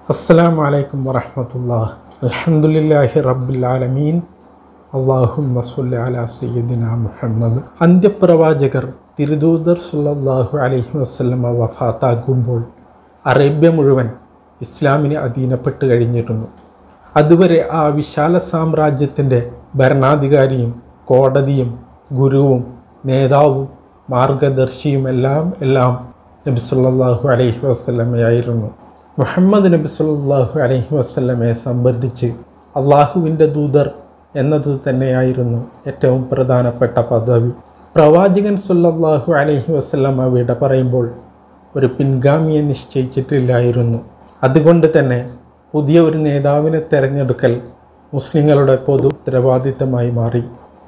അസ്സാം വലൈക്കും വറഹമത്തുള്ള അലഹമുല്ലാഹി റബ്ബുലാലമീൻ അള്ളാഹു മസുല്ല അല സയ്യദിന മുഹമ്മദ് അന്ത്യപ്രവാചകർ തിരുദൂതർ സുല്ലാഹു അലൈഹി വസ്ലമ വഫാത്താകുമ്പോൾ അറേബ്യ മുഴുവൻ ഇസ്ലാമിന് അധീനപ്പെട്ട് കഴിഞ്ഞിരുന്നു അതുവരെ ആ വിശാല സാമ്രാജ്യത്തിൻ്റെ ഭരണാധികാരിയും കോടതിയും ഗുരുവും നേതാവും മാർഗദർശിയും എല്ലാം എല്ലാം നബി സല്ലല്ലാഹു അലൈഹി വസ്ലമയായിരുന്നു മുഹമ്മദ് നബി സല്ലല്ലാഹു അലൈഹി വസ്ലമയെ സംബന്ധിച്ച് അള്ളാഹുവിൻ്റെ ദൂതർ എന്നത് തന്നെയായിരുന്നു ഏറ്റവും പ്രധാനപ്പെട്ട പദവി പ്രവാചകൻ സല്ലല്ലാഹു അലൈഹി വസ്ലമ വിട പറയുമ്പോൾ ഒരു പിൻഗാമിയെ നിശ്ചയിച്ചിട്ടില്ലായിരുന്നു അതുകൊണ്ട് തന്നെ പുതിയ ഒരു നേതാവിനെ തിരഞ്ഞെടുക്കൽ മുസ്ലിങ്ങളുടെ പൊതു ഉത്തരവാദിത്തമായി മാറി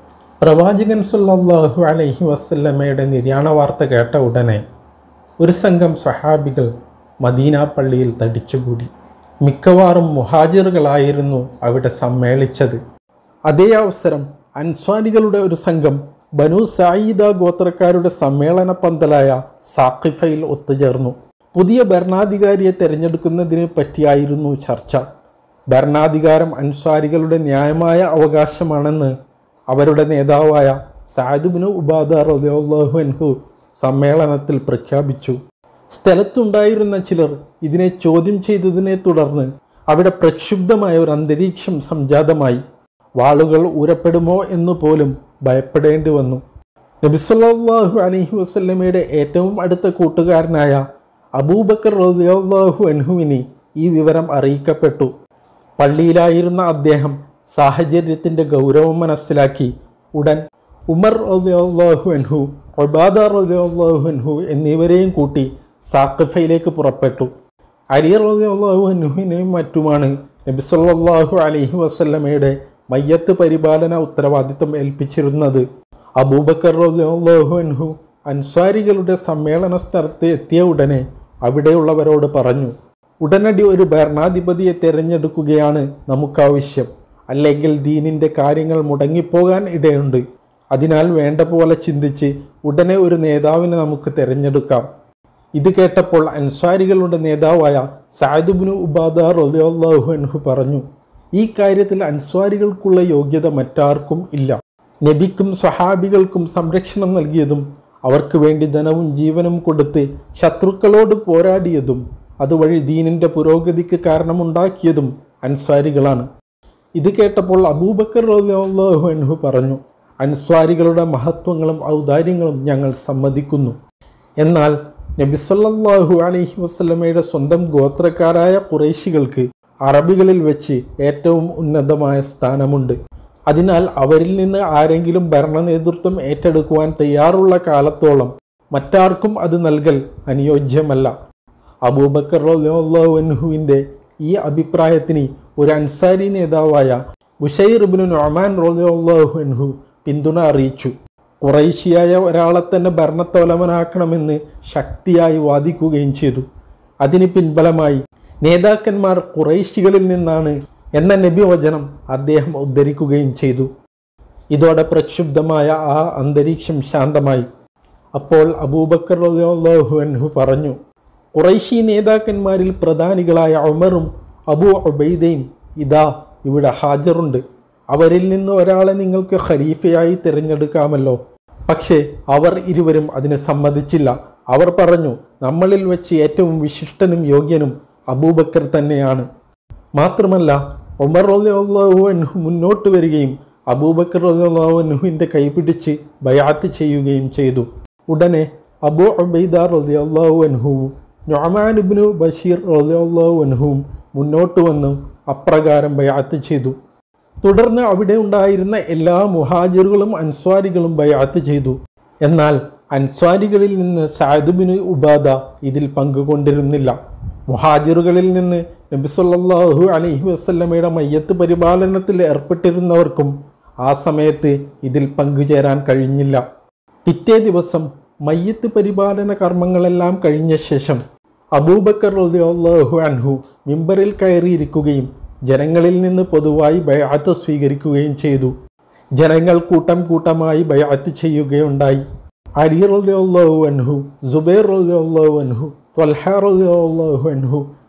പ്രവാചകൻ സല്ലല്ലാഹു അലൈഹി വസല്ലമയുടെ നിര്യാണ വാർത്ത കേട്ട ഉടനെ ഒരു സംഘം സഹാബികൾ മദീന പള്ളിയിൽ തടിച്ചുകൂടി മിക്കവാറും മുഹാജിറുകളായിരുന്നു അവിടെ സമ്മേളിച്ചത് അതേ അവസരം അൻസ്വാരികളുടെ ഒരു സംഘം ബനു സായിദ ഗോത്രക്കാരുടെ സമ്മേളന പന്തലായ സാഖിഫയിൽ ഒത്തുചേർന്നു പുതിയ ഭരണാധികാരിയെ തിരഞ്ഞെടുക്കുന്നതിനെ പറ്റിയായിരുന്നു ചർച്ച ഭരണാധികാരം അൻസ്വാരികളുടെ ന്യായമായ അവകാശമാണെന്ന് അവരുടെ നേതാവായ സാദുബിന് ഉബാദ റലിയാഹു അൻഹു സമ്മേളനത്തിൽ പ്രഖ്യാപിച്ചു സ്ഥലത്തുണ്ടായിരുന്ന ചിലർ ഇതിനെ ചോദ്യം ചെയ്തതിനെ തുടർന്ന് അവിടെ പ്രക്ഷുബ്ധമായ ഒരു അന്തരീക്ഷം സംജാതമായി വാളുകൾ ഊരപ്പെടുമോ എന്ന് പോലും ഭയപ്പെടേണ്ടി വന്നു നബിസ്വല്ലാഹു അലഹി വസ്ല്ലമയുടെ ഏറ്റവും അടുത്ത കൂട്ടുകാരനായ അബൂബക്കർ റലിയാഹു അൻഹുവിന് ഈ വിവരം അറിയിക്കപ്പെട്ടു പള്ളിയിലായിരുന്ന അദ്ദേഹം സാഹചര്യത്തിൻ്റെ ഗൗരവം മനസ്സിലാക്കി ഉടൻ ഉമർ റലിയാഹു അൻഹു ഒബാദ റലിയാഹു അൻഹു എന്നിവരെയും കൂട്ടി സാഖിഫയിലേക്ക് പുറപ്പെട്ടു അലി റലിയാഹു അൻഹുവിനെയും മറ്റുമാണ് നബി സല്ലല്ലാഹു അലൈഹി വസല്ലമയുടെ മയ്യത്ത് പരിപാലന ഉത്തരവാദിത്തം ഏൽപ്പിച്ചിരുന്നത് അബൂബക്കർ റലിയാഹു അൻഹു അൻസാരികളുടെ സമ്മേളന സ്ഥലത്ത് എത്തിയ ഉടനെ അവിടെയുള്ളവരോട് പറഞ്ഞു ഉടനടി ഒരു ഭരണാധിപതിയെ തിരഞ്ഞെടുക്കുകയാണ് നമുക്കാവശ്യം അല്ലെങ്കിൽ ദീനിൻ്റെ കാര്യങ്ങൾ മുടങ്ങിപ്പോകാൻ ഇടയുണ്ട് അതിനാൽ വേണ്ട പോലെ ചിന്തിച്ച് ഉടനെ ഒരു നേതാവിനെ നമുക്ക് തിരഞ്ഞെടുക്കാം ഇത് കേട്ടപ്പോൾ അൻസാരികളുടെ നേതാവായ സാദിബിനു ഉബാദ റലിയാഹു അൻഹു പറഞ്ഞു ഈ കാര്യത്തിൽ അൻസ്വാരികൾക്കുള്ള യോഗ്യത മറ്റാർക്കും ഇല്ല നബിക്കും സ്വഹാബികൾക്കും സംരക്ഷണം നൽകിയതും അവർക്ക് വേണ്ടി ധനവും ജീവനും കൊടുത്ത് ശത്രുക്കളോട് പോരാടിയതും അതുവഴി ദീനിൻ്റെ പുരോഗതിക്ക് കാരണമുണ്ടാക്കിയതും അൻസ്വാരികളാണ് ഇത് കേട്ടപ്പോൾ അബൂബക്കർ റലിയാഹു അൻഹു പറഞ്ഞു അൻസ്വാരികളുടെ മഹത്വങ്ങളും ഔദാര്യങ്ങളും ഞങ്ങൾ സമ്മതിക്കുന്നു എന്നാൽ നബി സല്ലല്ലാഹു അലൈഹി വസല്ലമയുടെ സ്വന്തം ഗോത്രക്കാരായ കുറേശികൾക്ക് അറബികളിൽ വെച്ച് ഏറ്റവും ഉന്നതമായ സ്ഥാനമുണ്ട് അതിനാൽ അവരിൽ നിന്ന് ആരെങ്കിലും ഭരണ നേതൃത്വം ഏറ്റെടുക്കുവാൻ തയ്യാറുള്ള കാലത്തോളം മറ്റാർക്കും അത് നൽകൽ അനുയോജ്യമല്ല അബൂബക്കർ റോഹുവിൻ്റെ ഈ അഭിപ്രായത്തിന് ഒരു അൻസാരി നേതാവായ ബുഷൈർ ഇബ്നു നൊമാൻ റോഹുഹു പിന്തുണ അറിയിച്ചു കുറേശ്യായ ഒരാളെ തന്നെ ഭരണത്തലവനാക്കണമെന്ന് ശക്തിയായി വാദിക്കുകയും ചെയ്തു അതിന് പിൻബലമായി നേതാക്കന്മാർ കുറേശികളിൽ നിന്നാണ് എന്ന നബിവചനം അദ്ദേഹം ഉദ്ധരിക്കുകയും ചെയ്തു ഇതോടെ പ്രക്ഷുബ്ധമായ ആ അന്തരീക്ഷം ശാന്തമായി അപ്പോൾ അബൂബക്കർ അൻഹു പറഞ്ഞു കുറൈശി നേതാക്കന്മാരിൽ പ്രധാനികളായ ഉമറും അബൂ ഉബൈദയും ഇതാ ഇവിടെ ഹാജറുണ്ട് അവരിൽ നിന്ന് ഒരാളെ നിങ്ങൾക്ക് ഖലീഫയായി തിരഞ്ഞെടുക്കാമല്ലോ പക്ഷേ അവർ ഇരുവരും അതിന് സമ്മതിച്ചില്ല അവർ പറഞ്ഞു നമ്മളിൽ വെച്ച് ഏറ്റവും വിശിഷ്ടനും യോഗ്യനും അബൂബക്കർ തന്നെയാണ് മാത്രമല്ല ഉമർ അൻഹു മുന്നോട്ട് വരികയും അബൂബക്കർ അള്ളാഹുവിൻ്റെ കൈപിടിച്ച് ബയാത്ത് ചെയ്യുകയും ചെയ്തു ഉടനെ അബൂ അബൈദാർ റലിയല്ലാഹു അൻഹുവും നൊമാനുബിനു ബഷീർ റലിയല്ലാഹു അൻഹുവും മുന്നോട്ട് വന്ന് അപ്രകാരം ബയാത്ത് ചെയ്തു തുടർന്ന് അവിടെ ഉണ്ടായിരുന്ന എല്ലാ മുഹാജിറുകളും അൻസ്വാരികളും ബയാത്ത് ചെയ്തു എന്നാൽ അൻസ്വാരികളിൽ നിന്ന് സാദുബിന് ഉബാദ ഇതിൽ പങ്കുകൊണ്ടിരുന്നില്ല മുഹാജിറുകളിൽ നിന്ന് നബി സല്ലല്ലാഹു അലൈഹി വസല്ലമയുടെ മയ്യത്ത് പരിപാലനത്തിൽ ഏർപ്പെട്ടിരുന്നവർക്കും ആ സമയത്ത് ഇതിൽ പങ്കുചേരാൻ കഴിഞ്ഞില്ല പിറ്റേ ദിവസം മയ്യത്ത് പരിപാലന കർമ്മങ്ങളെല്ലാം കഴിഞ്ഞ ശേഷം അബൂബക്കർ റളിയല്ലാഹു അൻഹു മിമ്പറിൽ കയറിയിരിക്കുകയും ജനങ്ങളിൽ നിന്ന് പൊതുവായി ബയാത്ത് സ്വീകരിക്കുകയും ചെയ്തു ജനങ്ങൾ കൂട്ടം കൂട്ടമായി ബയാത്ത് ചെയ്യുകയുണ്ടായി അലി റളിയല്ലാഹു അൻഹു സുബൈർ റളിയല്ലാഹു അൻഹു ത്വൽഹ റളിയല്ലാഹു അൻഹു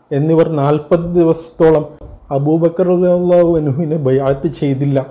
എന്നിവർ നാൽപ്പത് ദിവസത്തോളം അബൂബക്കർ റളിയല്ലാഹു അൻഹുവിനെ ബയാത്ത് ചെയ്തില്ല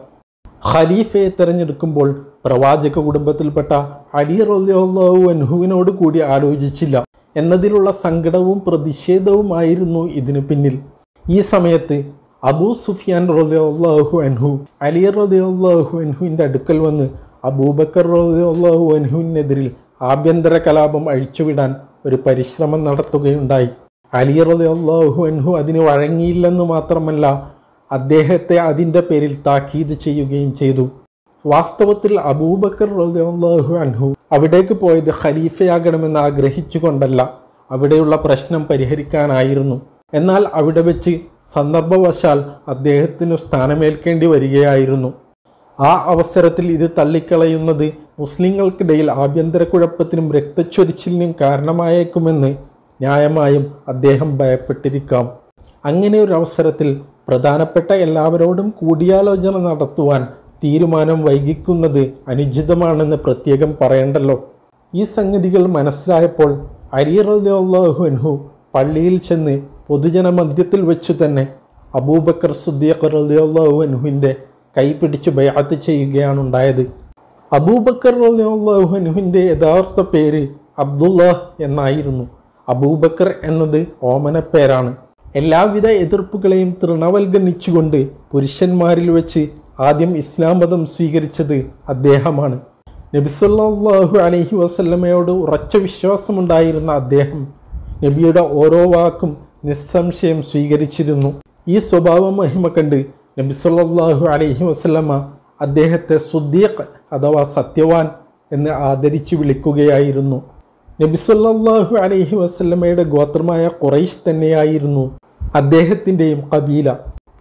ഖലീഫയെ തെരഞ്ഞെടുക്കുമ്പോൾ പ്രവാചക കുടുംബത്തിൽപ്പെട്ട അലി റളിയല്ലാഹു അൻഹുവിനോട് കൂടി ആലോചിച്ചില്ല എന്നതിലുള്ള സങ്കടവും പ്രതിഷേധവുമായിരുന്നു ഇതിനു പിന്നിൽ ഈ സമയത്ത് അബൂ സുഫിയാൻ റളിയല്ലാഹു അൻഹു അലി റളിയല്ലാഹു അൻഹുവിൻ്റെ അടുക്കൽ വന്ന് അബൂബക്കർ റളിയല്ലാഹു അൻഹുവിനെതിരിൽ ആഭ്യന്തര കലാപം അഴിച്ചുവിടാൻ ഒരു പരിശ്രമം നടത്തുകയുണ്ടായി അലി റളിയല്ലാഹു അൻഹു അതിന് വഴങ്ങിയില്ലെന്ന് മാത്രമല്ല അദ്ദേഹത്തെ അതിൻ്റെ പേരിൽ താക്കീത് ചെയ്യുകയും ചെയ്തു വാസ്തവത്തിൽ അബൂബക്കർ റളിയല്ലാഹു അൻഹു അവിടേക്ക് പോയത് ഖലീഫയാകണമെന്ന് ആഗ്രഹിച്ചുകൊണ്ടല്ല അവിടെയുള്ള പ്രശ്നം പരിഹരിക്കാനായിരുന്നു എന്നാൽ അവിടെ വെച്ച് സന്ദർഭവശാൽ അദ്ദേഹത്തിനു സ്ഥാനമേൽക്കേണ്ടി വരികയായിരുന്നു ആ അവസരത്തിൽ ഇത് തള്ളിക്കളയുന്നത് മുസ്ലിങ്ങൾക്കിടയിൽ ആഭ്യന്തര കുഴപ്പത്തിനും രക്തച്ചൊരിച്ചിലിനും കാരണമായേക്കുമെന്ന് ന്യായമായും അദ്ദേഹം ഭയപ്പെട്ടിരിക്കാം അങ്ങനെ ഒരു അവസരത്തിൽ പ്രധാനപ്പെട്ട എല്ലാവരോടും കൂടിയാലോചന നടത്തുവാൻ തീരുമാനം വൈകിക്കുന്നത് അനുചിതമാണെന്ന് പ്രത്യേകം പറയണ്ടല്ലോ ഈ സംഗതികൾ മനസ്സിലായപ്പോൾ അരിയറല്ലാഹു അൻഹു പള്ളിയിൽ ചെന്ന് പൊതുജന മധ്യത്തിൽ വെച്ചു തന്നെ അബൂബക്കർ സുദ്ദീഖ് റളിയല്ലാഹു അൻഹുവിൻ്റെ കൈപിടിച്ച് ബയാത്ത് ചെയ്യുകയാണ് ഉണ്ടായത് അബൂബക്കർ റളിയല്ലാഹു അൻഹുവിൻ്റെ യഥാർത്ഥ പേര് അബ്ദുല്ലാഹ് എന്നായിരുന്നു അബൂബക്കർ എന്നത് ഓമനപ്പേരാണ് എല്ലാവിധ എതിർപ്പുകളെയും തൃണവൽഗണിച്ചുകൊണ്ട് പുരുഷന്മാരിൽ വെച്ച് ആദ്യം ഇസ്ലാം മതം സ്വീകരിച്ചത് അദ്ദേഹമാണ് നബിസല്ലാഹു അലൈഹി വസല്ലമയോട് ഉറച്ച വിശ്വാസമുണ്ടായിരുന്ന അദ്ദേഹം നബിയുടെ ഓരോ വാക്കും നിസ്സംശയം സ്വീകരിച്ചിരുന്നു ഈ സ്വഭാവ മഹിമ കണ്ട് നബിസല്ലാഹു അലൈഹി വസല്ലമ അദ്ദേഹത്തെ സുദ്ദീഖ് അഥവാ സത്യവാൻ എന്ന് ആദരിച്ചു വിളിക്കുകയായിരുന്നു നബിസല്ലാഹു അലൈഹി വസല്ലമയുടെ ഗോത്രമായ ഖുറൈശ് തന്നെയായിരുന്നു അദ്ദേഹത്തിൻ്റെയും കബീല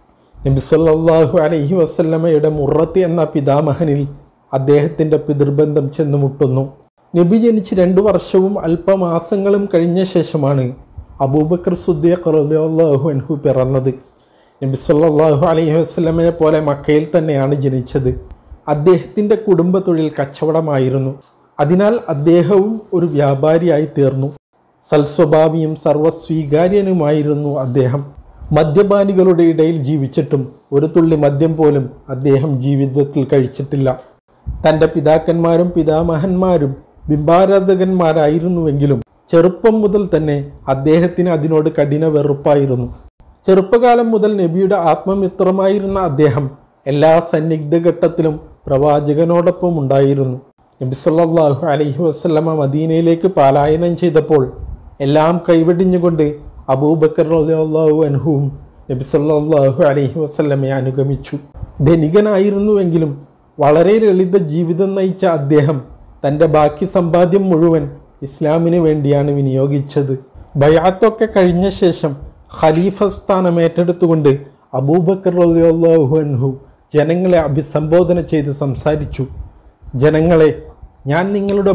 നബിസല്ലാഹു അലൈഹി വസല്ലമയുടെ മുറത്ത് എന്ന പിതാമഹനിൽ അദ്ദേഹത്തിൻ്റെ പിതൃബന്ധം ചെന്നുമുട്ടുന്നു നബി ജനിച്ച് രണ്ടു വർഷവും അല്പമാസങ്ങളും കഴിഞ്ഞ ശേഷമാണ് അബൂബക്കർ സുദ്ദീഖ് റളിയല്ലാഹു അൻഹു പിറന്നത് നബി സല്ലല്ലാഹു അലൈഹി വസല്ലമയെ പോലെ മക്കയിൽ തന്നെയാണ് ജനിച്ചത് അദ്ദേഹത്തിൻ്റെ കുടുംബ തൊഴിൽ കച്ചവടമായിരുന്നു അതിനാൽ അദ്ദേഹവും ഒരു വ്യാപാരിയായി തീർന്നു സൽസ്വഭാവിയും സർവസ്വീകാര്യനുമായിരുന്നു അദ്ദേഹം മദ്യപാനികളുടെ ഇടയിൽ ജീവിച്ചിട്ടും ഒരു തുള്ളി മദ്യം പോലും അദ്ദേഹം ജീവിതത്തിൽ കഴിച്ചിട്ടില്ല തൻ്റെ പിതാക്കന്മാരും പിതാമഹന്മാരും ബിംബാരാധകന്മാരായിരുന്നുവെങ്കിലും ചെറുപ്പം മുതൽ തന്നെ അദ്ദേഹത്തിന് അതിനോട് കഠിന വെറുപ്പായിരുന്നു ചെറുപ്പകാലം മുതൽ നബിയുടെ ആത്മമിത്രമായിരുന്ന അദ്ദേഹം എല്ലാ സന്നിഗ്ധഘട്ടത്തിലും പ്രവാചകനോടൊപ്പം ഉണ്ടായിരുന്നു നബി സല്ലല്ലാഹു അലൈഹി വസല്ലമ മദീനയിലേക്ക് പലായനം ചെയ്തപ്പോൾ എല്ലാം കൈവെടിഞ്ഞുകൊണ്ട് അബൂബക്കർ റളിയല്ലാഹു അൻഹുവും നബി സല്ലല്ലാഹു അലൈഹി വസല്ലമയെ അനുഗമിച്ചു ധനികനായിരുന്നുവെങ്കിലും വളരെ ലളിത ജീവിതം നയിച്ച അദ്ദേഹം തൻ്റെ ബാക്കി സമ്പാദ്യം മുഴുവൻ ഇസ്ലാമിന് വേണ്ടിയാണ് വിനിയോഗിച്ചത് ബയാത്തൊക്കെ കഴിഞ്ഞ ശേഷം ഖലീഫ സ്ഥാനം ഏറ്റെടുത്തുകൊണ്ട് അബൂബക്കർ റളിയല്ലാഹു അൻഹു ജനങ്ങളെ അഭിസംബോധന ചെയ്ത് സംസാരിച്ചു ജനങ്ങളെ ഞാൻ നിങ്ങളുടെ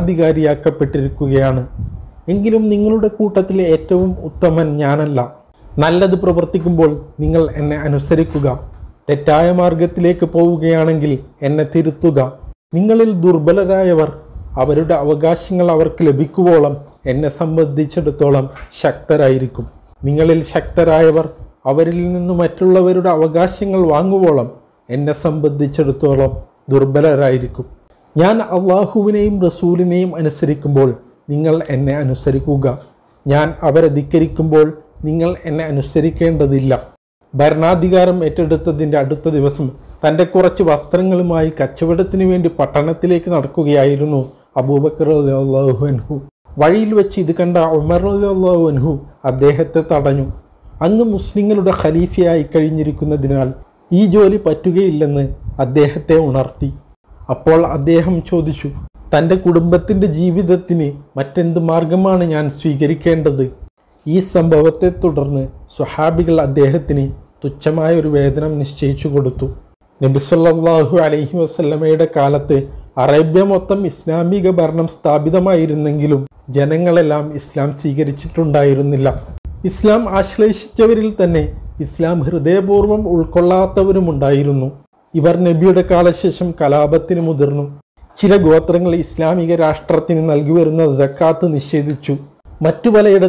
ഭരണാധികാരിയാക്കപ്പെട്ടിരിക്കുകയാണ് എങ്കിലും നിങ്ങളുടെ കൂട്ടത്തിലെ ഏറ്റവും ഉത്തമൻ ഞാനല്ല നല്ലത് പ്രവർത്തിക്കുമ്പോൾ നിങ്ങൾ എന്നെ അനുസരിക്കുക തെറ്റായ മാർഗത്തിലേക്ക് പോവുകയാണെങ്കിൽ എന്നെ തിരുത്തുക നിങ്ങളിൽ ദുർബലരായവർ അവരുടെ അവകാശങ്ങൾ അവർക്ക് ലഭിക്കുവോളം എന്നെ സംബന്ധിച്ചിടത്തോളം ശക്തരായിരിക്കും നിങ്ങളിൽ ശക്തരായവർ അവരിൽ നിന്ന് മറ്റുള്ളവരുടെ അവകാശങ്ങൾ വാങ്ങുവോളം എന്നെ സംബന്ധിച്ചിടത്തോളം ദുർബലരായിരിക്കും ഞാൻ അള്ളാഹുവിനെയും റസൂലിനെയും അനുസരിക്കുമ്പോൾ നിങ്ങൾ എന്നെ അനുസരിക്കുക ഞാൻ അവരെ ധിക്കരിക്കുമ്പോൾ നിങ്ങൾ എന്നെ അനുസരിക്കേണ്ടതില്ല ഭരണാധികാരം ഏറ്റെടുത്തതിൻ്റെ അടുത്ത ദിവസം തൻ്റെ കുറച്ച് വസ്ത്രങ്ങളുമായി കച്ചവടത്തിന് വേണ്ടി പട്ടണത്തിലേക്ക് നടക്കുകയായിരുന്നു അബൂബക്കർ അള്ളാഹു അൻഹു വഴിയിൽ വെച്ച് ഇത് കണ്ട ഉമർ അള്ളാഹു അൻഹു അദ്ദേഹത്തെ തടഞ്ഞു അങ്ങ് മുസ്ലിങ്ങളുടെ ഖലീഫയായി കഴിഞ്ഞിരിക്കുന്നതിനാൽ ഈ ജോലി പറ്റുകയില്ലെന്ന് അദ്ദേഹത്തെ ഉണർത്തി അപ്പോൾ അദ്ദേഹം ചോദിച്ചു തൻ്റെ കുടുംബത്തിൻ്റെ ജീവിതത്തിന് മറ്റെന്ത് മാർഗമാണ് ഞാൻ സ്വീകരിക്കേണ്ടത് ഈ സംഭവത്തെ തുടർന്ന് സ്വഹാബികൾ അദ്ദേഹത്തിന് തുച്ഛമായ ഒരു വേതനം നിശ്ചയിച്ചു കൊടുത്തു നബിസ്വല്ലാഹു അലൈഹി വസല്ലമയുടെ കാലത്ത് അറേബ്യ മൊത്തം ഇസ്ലാമിക ഭരണം സ്ഥാപിതമായിരുന്നെങ്കിലും ജനങ്ങളെല്ലാം ഇസ്ലാം സ്വീകരിച്ചിട്ടുണ്ടായിരുന്നില്ല ഇസ്ലാം ആശ്ലേഷിച്ചവരിൽ തന്നെ ഇസ്ലാം ഹൃദയപൂർവ്വം ഉൾക്കൊള്ളാത്തവരുമുണ്ടായിരുന്നു ഇവർ നബിയുടെ കാലശേഷം കലാപത്തിന് മുതിർന്നു ചില ഗോത്രങ്ങൾ ഇസ്ലാമിക രാഷ്ട്രത്തിന് നൽകി വരുന്ന ജക്കാത്ത് നിഷേധിച്ചു മറ്റു പലയിടത്തും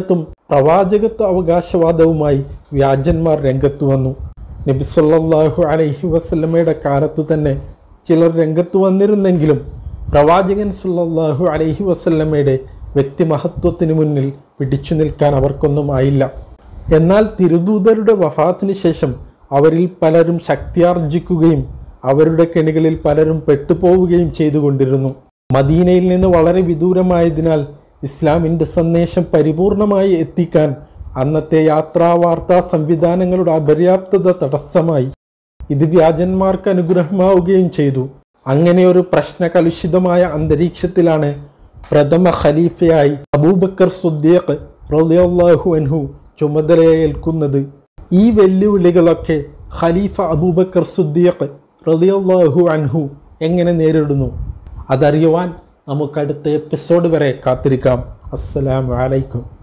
പ്രവാചകത്വ അവകാശവാദവുമായി വ്യാജന്മാർ രംഗത്തു വന്നു നബി സല്ലല്ലാഹു അലൈഹി വസല്ലമയുടെ കാലത്തു തന്നെ ചിലർ രംഗത്തു വന്നിരുന്നെങ്കിലും പ്രവാചകൻ സല്ലല്ലാഹു അലൈഹി വസല്ലമയുടെ വ്യക്തിമഹത്വത്തിന് മുന്നിൽ പിടിച്ചു നിൽക്കാൻ അവർക്കൊന്നും ആയില്ല എന്നാൽ തിരുദൂതരുടെ വഫാത്തിന് ശേഷം അവരിൽ പലരും ശക്തിയാർജിക്കുകയും അവരുടെ കെണികളിൽ പലരും പെട്ടുപോവുകയും ചെയ്തുകൊണ്ടിരുന്നു മദീനയിൽ നിന്ന് വളരെ വിദൂരമായതിനാൽ ഇസ്ലാമിൻ്റെ സന്ദേശം പരിപൂർണമായി എത്തിക്കാൻ അന്നത്തെ യാത്രാ വാർത്താ സംവിധാനങ്ങളുടെ അപര്യാപ്തത തടസ്സമായി ഇത് വ്യാജന്മാർക്ക് അനുഗ്രഹമാവുകയും ചെയ്തു അങ്ങനെ ഒരു പ്രശ്നകലുഷിതമായ അന്തരീക്ഷത്തിലാണ് പ്രഥമ ഖലീഫയായി അബൂബക്കർ സുദ്ദീഖ് റളിയല്ലാഹു അൻഹു ചുമതലയേൽക്കുന്നത് ഈ വെല്ലുവിളികളൊക്കെ ഖലീഫ അബൂബക്കർ സുദ്ദീഖ് റളിയല്ലാഹു അൻഹു എങ്ങനെ നേരിടുന്നു അതറിയുവാൻ നമുക്ക് അടുത്ത എപ്പിസോഡ് വരെ കാത്തിരിക്കാം അസ്സലാമു അലൈക്കും